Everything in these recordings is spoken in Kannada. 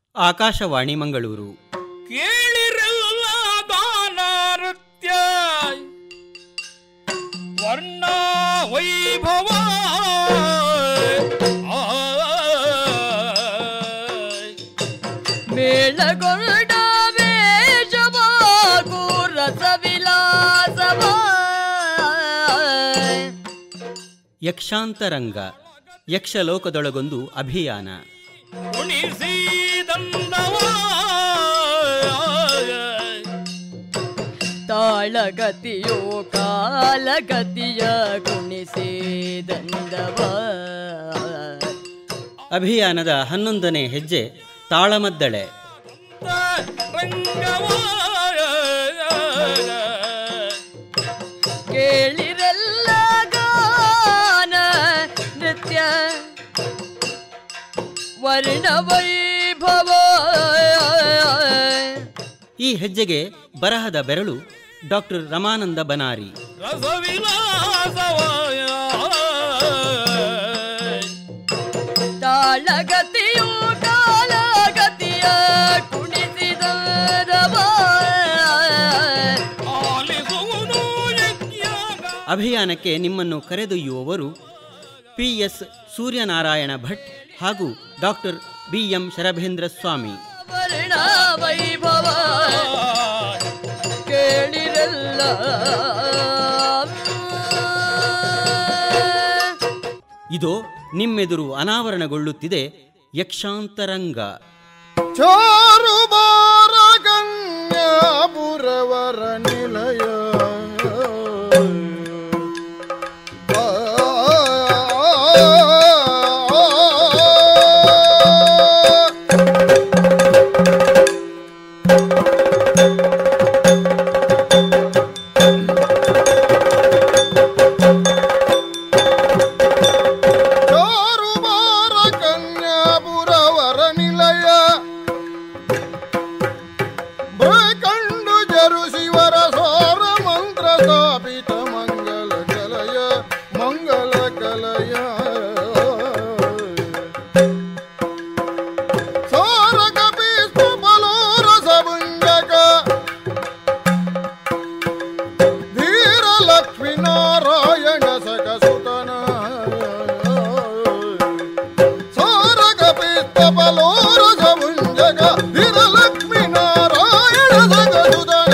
ಆಕಾಶವಾಣಿ ಮಂಗಳೂರು ಕೇಳಿರಲ್ಲ ದಾನ ನೃತ್ಯ ವರ್ಣ ವೈಭವ ಆಯ್. ಮೇಳಗೊಂಡ ವೇಷವಾಗೂ ರಸವಿಲಾಸವ ಯಕ್ಷಾಂತರಂಗ ಯಕ್ಷಲೋಕದೊಳಗೊಂದು ಅಭಿಯಾನ ಉಣಿಸಿದಂದವ ತಾಳಗತಿಯೋ ಕಾಲಗತಿಯ ಗುಣಿಸಿದಂದವ ಅಭಿಯಾನದ ಹನ್ನೊಂದನೇ ಹೆಜ್ಜೆ ತಾಳಮದ್ದಳೆ ರಂಗವ ಕೇಳಿರೆಲ್ಲ ಗಾನ ನೃತ್ಯ ವರ್ಣ ವೈಭವ ಈ ಹೆಜ್ಜೆಗೆ ಬರಹದ ಬೆರಳು ಡಾಕ್ಟರ್ ರಮಾನಂದ ಬನಾರಿ ರಸವಿಲಾಸವಾಯ ತಾಳಗತಿಯು ಕಾಲಗತಿಯ ಕುಣಿಸಿದವ ಆಲಿಸುವುದು ಯಜ್ಞಗ ಅಭಿಯಾನಕ್ಕೆ ನಿಮ್ಮನ್ನು ಕರೆದೊಯ್ಯುವವರು ಪಿ ಎಸ್ ಸೂರ್ಯನಾರಾಯಣ ಭಟ್ ಹಾಗೂ doctor B M Sharabhendra Swamy ವರ್ಣ ವೈಭವ ಕೇಳಿರಲ್ಲ ಇದೋ ನಿಮ್ಮೆದುರು ಅನಾವರಣಗೊಳ್ಳುತ್ತಿದೆ ಯಕ್ಷಾಂತರಂಗ ಚಾರು ಬಾರ ಗಂಗಾಪುರವರ ನಿಲಯ ಆ, ಚಾರು ಬಾರ ಕನ್ಯಾಪುರವರ ನಿಲಯ ಕಂಡು ಜರು ಶಿವರ ಸಾರ ಮಂತ್ರ ಸ್ಥಾಪಿತ ಮಂಗಲ ಕಲಯ ಮಂಗಲ ಕಲಯ ಸಾರ ಕಪಿಸ್ತು ಬಲೋರ ಸಭುಂಜಕ ಧೀರ ಲಕ್ಷ್ಮೀ ನಾರಾಯಣ ಸಕ ಸುತನ ಸಾರ ಕಪಿಸ್ತ ಬಲೋರ ಸಭುಂಜಕ ಧೀರ ಲಕ್ಷ್ಮೀ ನಾರಾಯಣ ಸಕ ಸುತನ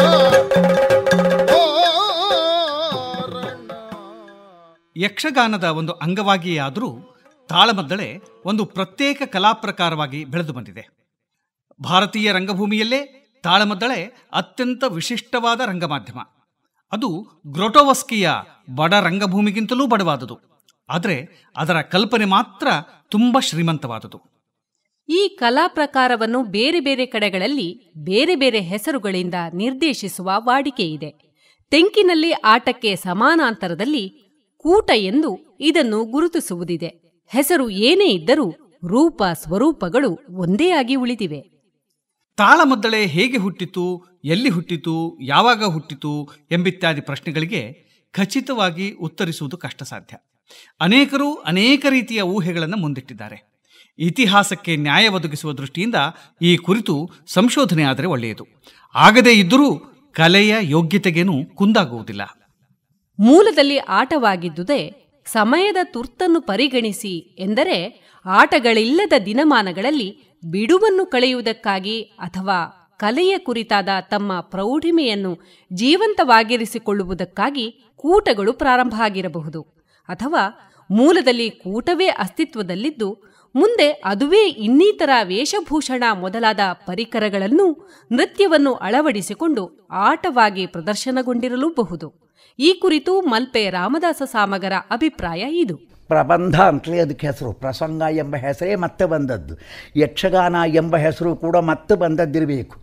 ಯಕ್ಷಗಾನದ ಒಂದು ಅಂಗವಾಗಿಯೇ ಆದರೂ ತಾಳಮದ್ದಳೆ ಒಂದು ಪ್ರತ್ಯೇಕ ಕಲಾ ಪ್ರಕಾರವಾಗಿ ಬೆಳೆದು ಬಂದಿದೆ ಭಾರತೀಯ ರಂಗಭೂಮಿಯಲ್ಲೇ ತಾಳಮದ್ದಳೆ ಅತ್ಯಂತ ವಿಶಿಷ್ಟವಾದ ರಂಗಮಾಧ್ಯಮ ಅದು ಗ್ರೋಟೋವಸ್ಕಿಯ ಬಡ ರಂಗಭೂಮಿಗಿಂತಲೂ ಬಡವಾದುದು ಆದರೆ ಅದರ ಕಲ್ಪನೆ ಮಾತ್ರ ತುಂಬ ಶ್ರೀಮಂತವಾದುದು ಈ ಕಲಾ ಪ್ರಕಾರವನ್ನು ಬೇರೆ ಬೇರೆ ಕಡೆಗಳಲ್ಲಿ ಬೇರೆ ಬೇರೆ ಹೆಸರುಗಳಿಂದ ನಿರ್ದೇಶಿಸುವ ವಾಡಿಕೆಯಿದೆ ತೆಂಕಿನಲ್ಲಿ ಆಟಕ್ಕೆ ಸಮಾನಾಂತರದಲ್ಲಿ ಕೂಟ ಎಂದು ಇದನ್ನು ಗುರುತಿಸುವುದಿದೆ ಹೆಸರು ಏನೇ ಇದ್ದರೂ ರೂಪ ಸ್ವರೂಪಗಳು ಒಂದೇ ಆಗಿ ಉಳಿದಿವೆ ತಾಳಮದ್ದಳೆ ಹೇಗೆ ಹುಟ್ಟಿತು ಎಲ್ಲಿ ಹುಟ್ಟಿತು ಯಾವಾಗ ಹುಟ್ಟಿತು ಎಂಬಿತ್ಯಾದಿ ಪ್ರಶ್ನೆಗಳಿಗೆ ಖಚಿತವಾಗಿ ಉತ್ತರಿಸುವುದು ಕಷ್ಟ ಸಾಧ್ಯ ಅನೇಕರು ಅನೇಕ ರೀತಿಯ ಊಹೆಗಳನ್ನು ಮುಂದಿಟ್ಟಿದ್ದಾರೆ ಇತಿಹಾಸಕ್ಕೆ ನ್ಯಾಯ ಒದಗಿಸುವ ದೃಷ್ಟಿಯಿಂದ ಈ ಕುರಿತು ಸಂಶೋಧನೆ ಆದರೆ ಒಳ್ಳೆಯದು ಆಗದೇ ಇದ್ದರೂ ಕಲೆಯ ಯೋಗ್ಯತೆಗೇನೂ ಕುಂದಾಗುವುದಿಲ್ಲ ಮೂಲದಲ್ಲಿ ಆಟವಾಗಿದ್ದುದೇ ಸಮಯದ ತುರ್ತನ್ನು ಪರಿಗಣಿಸಿ ಎಂದರೆ ಆಟಗಳಿಲ್ಲದ ದಿನಮಾನಗಳಲ್ಲಿ ಬಿಡುವನ್ನು ಕಳೆಯುವುದಕ್ಕಾಗಿ ಅಥವಾ ಕಲೆಯ ಕುರಿತಾದ ತಮ್ಮ ಪ್ರೌಢಿಮೆಯನ್ನು ಜೀವಂತವಾಗಿರಿಸಿಕೊಳ್ಳುವುದಕ್ಕಾಗಿ ಕೂಟಗಳು ಪ್ರಾರಂಭ ಆಗಿರಬಹುದು ಅಥವಾ ಮೂಲದಲ್ಲಿ ಕೂಟವೇ ಅಸ್ತಿತ್ವದಲ್ಲಿದ್ದು ಮುಂದೆ ಅದುವೇ ಇನ್ನಿತರ ವೇಷಭೂಷಣ ಮೊದಲಾದ ಪರಿಕರಗಳನ್ನು ನೃತ್ಯವನ್ನು ಅಳವಡಿಸಿಕೊಂಡು ಆಟವಾಗಿ ಪ್ರದರ್ಶನಗೊಂಡಿರಲೂಬಹುದು ಈ ಕುರಿತು ಮಲ್ಪೆ ರಾಮದಾಸ ಸಾಮಗರ ಅಭಿಪ್ರಾಯ ಇದು ಪ್ರಬಂಧ ಅಂತಲೇ ಅದಕ್ಕೆ ಹೆಸರು ಪ್ರಸಂಗ ಎಂಬ ಹೆಸರೇ ಮತ್ತೆ ಬಂದದ್ದು ಯಕ್ಷಗಾನ ಎಂಬ ಹೆಸರು ಕೂಡ ಮತ್ತೆ ಬಂದದ್ದಿರಬೇಕು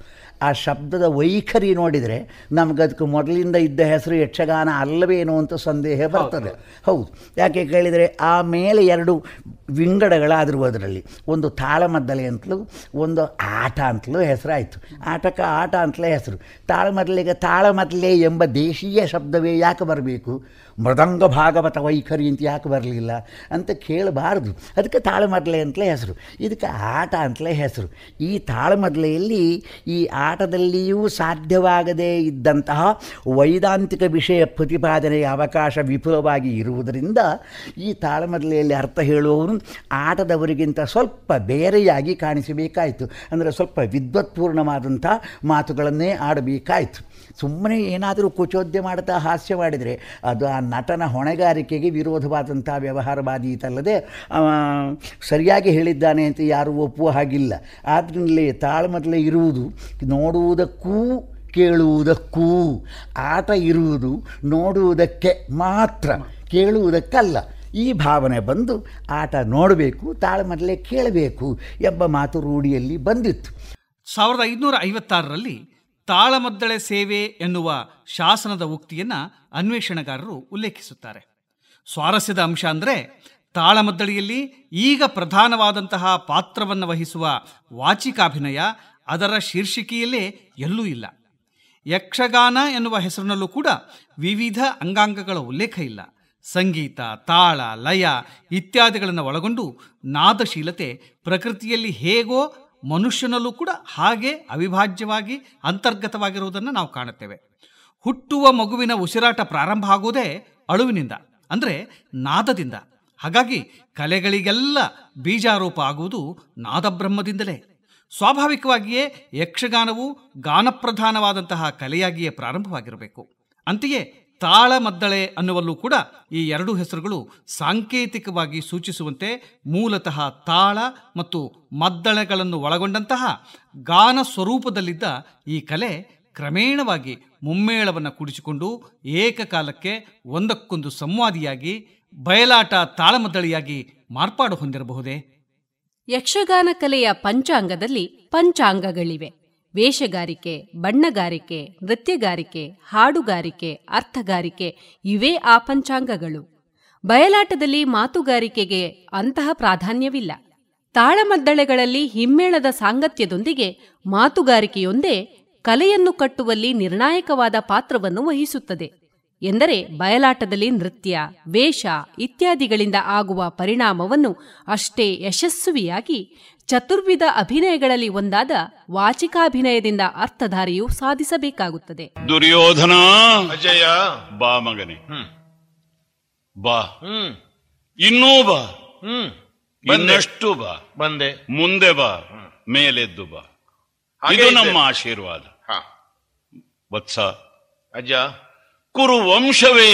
ಆ ಶಬ್ದದ ವೈಖರಿ ನೋಡಿದರೆ ನಮಗದಕ್ಕೆ ಮೊದಲಿಂದ ಇದ್ದ ಹೆಸರು ಯಕ್ಷಗಾನ ಅಲ್ಲವೇನೋ ಅಂತ ಸಂದೇಹ ಬರ್ತದೆ ಹೌದು ಯಾಕೆ ಕೇಳಿದರೆ ಆ ಮೇಲೆ ಎರಡು ವಿಂಗಡಗಳಾದರೂ ಅದರಲ್ಲಿ ಒಂದು ತಾಳಮದ್ದಲೆ ಅಂತಲೂ ಒಂದು ಆಟ ಅಂತಲೂ ಹೆಸರಾಯಿತು ಆಟಕ್ಕೆ ಆಟ ಅಂತಲೇ ಹೆಸರು ತಾಳಮದ್ದಲೆಗೆ ತಾಳಮದ್ದಲೆ ಎಂಬ ದೇಶೀಯ ಶಬ್ದವೇ ಯಾಕೆ ಬರಬೇಕು ಮೃದಂಗ ಭಾಗವತ ವೈಖರಿ ಅಂತ ಯಾಕೆ ಬರಲಿಲ್ಲ ಅಂತ ಕೇಳಬಾರ್ದು ಅದಕ್ಕೆ ತಾಳಮದ್ದಲೆ ಅಂತಲೇ ಹೆಸರು ಇದಕ್ಕೆ ಆಟ ಅಂತಲೇ ಹೆಸರು ಈ ತಾಳಮದ್ದಲೆಯಲ್ಲಿ ಈ ಆಟದಲ್ಲಿಯೂ ಸಾಧ್ಯವಾಗದೇ ಇದ್ದಂತಹ ವೈದಾಂತಿಕ ವಿಷಯ ಪ್ರತಿಪಾದನೆಯ ಅವಕಾಶ ವಿಪುಲವಾಗಿ ಇರುವುದರಿಂದ ಈ ತಾಳಮದ್ದಲೆಯಲ್ಲಿ ಅರ್ಥ ಹೇಳುವವನು ಆಟದವರಿಗಿಂತ ಸ್ವಲ್ಪ ಬೇರೆಯಾಗಿ ಕಾಣಿಸಬೇಕಾಯಿತು ಅಂದರೆ ಸ್ವಲ್ಪ ವಿದ್ವತ್ಪೂರ್ಣವಾದಂಥ ಮಾತುಗಳನ್ನೇ ಆಡಬೇಕಾಯಿತು ಸುಮ್ಮನೆ ಏನಾದರೂ ಕುಚೋದ್ಯ ಮಾಡ್ತಾ ಹಾಸ್ಯ ಮಾಡಿದರೆ ಅದು ಆ ನಟನ ಹೊಣೆಗಾರಿಕೆಗೆ ವಿರೋಧವಾದಂಥ ವ್ಯವಹಾರವಾದೀತಲ್ಲದೆ ಅವ ಸರಿಯಾಗಿ ಹೇಳಿದ್ದಾನೆ ಅಂತ ಯಾರೂ ಒಪ್ಪುವ ಹಾಗಿಲ್ಲ ಆದ್ದರಿಂದಲೇ ತಾಳ್ಮದಲೇ ಇರುವುದು ನೋಡುವುದಕ್ಕೂ ಕೇಳುವುದಕ್ಕೂ ಆಟ ಇರುವುದು ನೋಡುವುದಕ್ಕೆ ಮಾತ್ರ ಕೇಳುವುದಕ್ಕಲ್ಲ ಈ ಭಾವನೆ ಬಂದು ಆಟ ನೋಡಬೇಕು ತಾಳ್ಮದಲೇ ಕೇಳಬೇಕು ಎಂಬ ಮಾತು ರೂಢಿಯಲ್ಲಿ ಬಂದಿತ್ತು ಸಾವಿರದ ಐದುನೂರ ಐವತ್ತಾರರಲ್ಲಿ ತಾಳಮದ್ದಳೆ ಸೇವೆ ಎನ್ನುವ ಶಾಸನದ ಉಕ್ತಿಯನ್ನು ಅನ್ವೇಷಣೆಗಾರರು ಉಲ್ಲೇಖಿಸುತ್ತಾರೆ ಸ್ವಾರಸ್ಯದ ಅಂಶ ಅಂದರೆ ತಾಳಮದ್ದಳೆಯಲ್ಲಿ ಈಗ ಪ್ರಧಾನವಾದಂತಹ ಪಾತ್ರವನ್ನು ವಹಿಸುವ ವಾಚಿಕಾಭಿನಯ ಅದರ ಶೀರ್ಷಿಕೆಯಲ್ಲೇ ಎಲ್ಲೂ ಇಲ್ಲ ಯಕ್ಷಗಾನ ಎನ್ನುವ ಹೆಸರಿನಲ್ಲೂ ಕೂಡ ವಿವಿಧ ಅಂಗಾಂಗಗಳ ಉಲ್ಲೇಖ ಇಲ್ಲ ಸಂಗೀತ ತಾಳ ಲಯ ಇತ್ಯಾದಿಗಳನ್ನು ಒಳಗೊಂಡು ನಾದಶೀಲತೆ ಪ್ರಕೃತಿಯಲ್ಲಿ ಹೇಗೋ ಮನುಷ್ಯನಲ್ಲೂ ಕೂಡ ಹಾಗೆ ಅವಿಭಾಜ್ಯವಾಗಿ ಅಂತರ್ಗತವಾಗಿರುವುದನ್ನು ನಾವು ಕಾಣುತ್ತೇವೆ ಹುಟ್ಟುವ ಮಗುವಿನ ಉಸಿರಾಟ ಪ್ರಾರಂಭ ಆಗುವುದೇ ಅಳುವಿನಿಂದ ಅಂದರೆ ನಾದದಿಂದ ಹಾಗಾಗಿ ಕಲೆಗಳಿಗೆಲ್ಲ ಬೀಜಾರೋಪ ಆಗುವುದು ನಾದಬ್ರಹ್ಮದಿಂದಲೇ ಸ್ವಾಭಾವಿಕವಾಗಿಯೇ ಯಕ್ಷಗಾನವು ಗಾನಪ್ರಧಾನವಾದಂತಹ ಕಲೆಯಾಗಿಯೇ ಪ್ರಾರಂಭವಾಗಿರಬೇಕು ಅಂತೆಯೇ ತಾಳಮದ್ದಳೆ ಅನ್ನುವಲ್ಲೂ ಕೂಡ ಈ ಎರಡು ಹೆಸರುಗಳು ಸಾಂಕೇತಿಕವಾಗಿ ಸೂಚಿಸುವಂತೆ ಮೂಲತಃ ತಾಳ ಮತ್ತು ಮದ್ದಳೆಗಳನ್ನು ಒಳಗೊಂಡಂತಹ ಗಾನ ಸ್ವರೂಪದಲ್ಲಿದ್ದ ಈ ಕಲೆ ಕ್ರಮೇಣವಾಗಿ ಮುಮ್ಮೇಳವನ್ನು ಕುಡಿಸಿಕೊಂಡು ಏಕಕಾಲಕ್ಕೆ ಒಂದಕ್ಕೊಂದು ಸಂವಾದಿಯಾಗಿ ಬಯಲಾಟ ತಾಳಮದ್ದಳೆಯಾಗಿ ಮಾರ್ಪಾಡು ಹೊಂದಿರಬಹುದೇ ಯಕ್ಷಗಾನ ಕಲೆಯ ಪಂಚಾಂಗದಲ್ಲಿ ಪಂಚಾಂಗಗಳಿವೆ ವೇಷಗಾರಿಕೆ ಬಣ್ಣಗಾರಿಕೆ ನೃತ್ಯಗಾರಿಕೆ ಹಾಡುಗಾರಿಕೆ ಅರ್ಥಗಾರಿಕೆ ಇವೇ ಆ ಪಂಚಾಂಗಗಳು ಬಯಲಾಟದಲ್ಲಿ ಮಾತುಗಾರಿಕೆಗೆ ಅಂತಹ ಪ್ರಾಧಾನ್ಯವಿಲ್ಲ ತಾಳಮದ್ದಳೆಗಳಲ್ಲಿ ಹಿಮ್ಮೇಳದ ಸಾಂಗತ್ಯದೊಂದಿಗೆ ಮಾತುಗಾರಿಕೆಯೊಂದೇ ಕಲೆಯನ್ನು ಕಟ್ಟುವಲ್ಲಿ ನಿರ್ಣಾಯಕವಾದ ಪಾತ್ರವನ್ನು ವಹಿಸುತ್ತದೆ ಎಂದರೆ ಬಯಲಾಟದಲ್ಲಿ ನೃತ್ಯ ವೇಷ ಇತ್ಯಾದಿಗಳಿಂದ ಆಗುವ ಪರಿಣಾಮವನ್ನು ಅಷ್ಟೇ ಯಶಸ್ವಿಯಾಗಿ ಚತುರ್ವಿಧ ಅಭಿನಯಗಳಲ್ಲಿ ಒಂದಾದ ವಾಚಿಕಾಭಿನಯದಿಂದ ಅರ್ಥಧಾರಿಯು ಸಾಧಿಸಬೇಕಾಗುತ್ತದೆ ದುರ್ಯೋಧನ ಅಜಯ ಬಾ ಮಗನೇ ಹ್ಮ್ ಬಾ ಹ್ಮ್ ಇನ್ನೂ ಬಾ ಹ್ಮ್ ಬಂದೆ ಇನ್ನಷ್ಟು ಬಾ ಬಂದೆ ಮುಂದೆ ಬಾ ಮೇಲೆದ್ದು ಬಾ ಹಾಗೆ ಇದು ಇದ್ದೆ. ನಮ್ಮ ಆಶೀರ್ವಾದ ಹಾ ವತ್ಸ ಅಜ್ಜ ಕುರು ವಂಶವೇ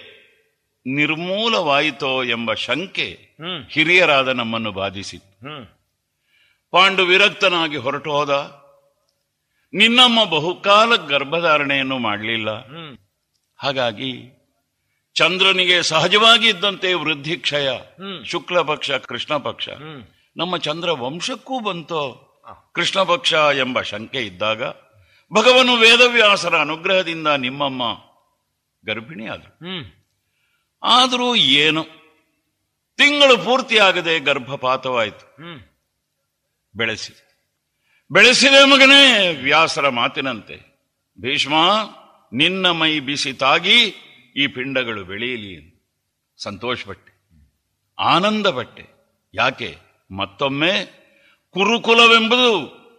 ನಿರ್ಮೂಲವಾಯಿತೋ ಎಂಬ ಶಂಕೆ ಹ್ಮ್ ಹಿರಿಯರಾದ ನಮ್ಮನ್ನು ಬಾಧಿಸಿತು ಹ್ಮ್ ಪಾಂಡು ವಿರಕ್ತನಾಗಿ ಹೊರಟು ಹೋದ ನಿನ್ನಮ್ಮ ಬಹುಕಾಲ ಗರ್ಭಧಾರಣೆಯನ್ನು ಮಾಡಲಿಲ್ಲ ಹ್ಮ್ ಹಾಗಾಗಿ ಚಂದ್ರನಿಗೆ ಸಹಜವಾಗಿ ಇದ್ದಂತೆ ವೃದ್ಧಿ ಕ್ಷಯ ಹ್ಮ್. ಶುಕ್ಲ ಪಕ್ಷ ಕೃಷ್ಣ ಪಕ್ಷ ಹ್ಮ್ ನಮ್ಮ ಚಂದ್ರ ವಂಶಕ್ಕೂ ಬಂತೋ ಕೃಷ್ಣ ಪಕ್ಷ ಎಂಬ ಶಂಕೆ ಇದ್ದಾಗ ಭಗವನು ವೇದವ್ಯಾಸರ ಅನುಗ್ರಹದಿಂದ ನಿಮ್ಮಮ್ಮ ಗರ್ಭಿಣಿಯಾದರು ಹ್ಮ್ ಆದರೂ ಏನು ತಿಂಗಳು ಪೂರ್ತಿಯಾಗದೆ ಗರ್ಭಪಾತವಾಯಿತು ಹ್ಮ್ ಬೆಳೆಸಿ ಬೆಳೆಸಿದೆ ಮಗನೇ ವ್ಯಾಸರ ಮಾತಿನಂತೆ ಭೀಷ್ಮ ನಿನ್ನ ಮೈ ಬಿಸಿ ತಾಗಿ ಈ ಪಿಂಡಗಳು ಬೆಳೆಯಲಿ ಸಂತೋಷಪಟ್ಟೆ ಆನಂದಪಟ್ಟೆ ಯಾಕೆ ಮತ್ತೊಮ್ಮೆ ಕುರುಕುಲವೆಂಬುದು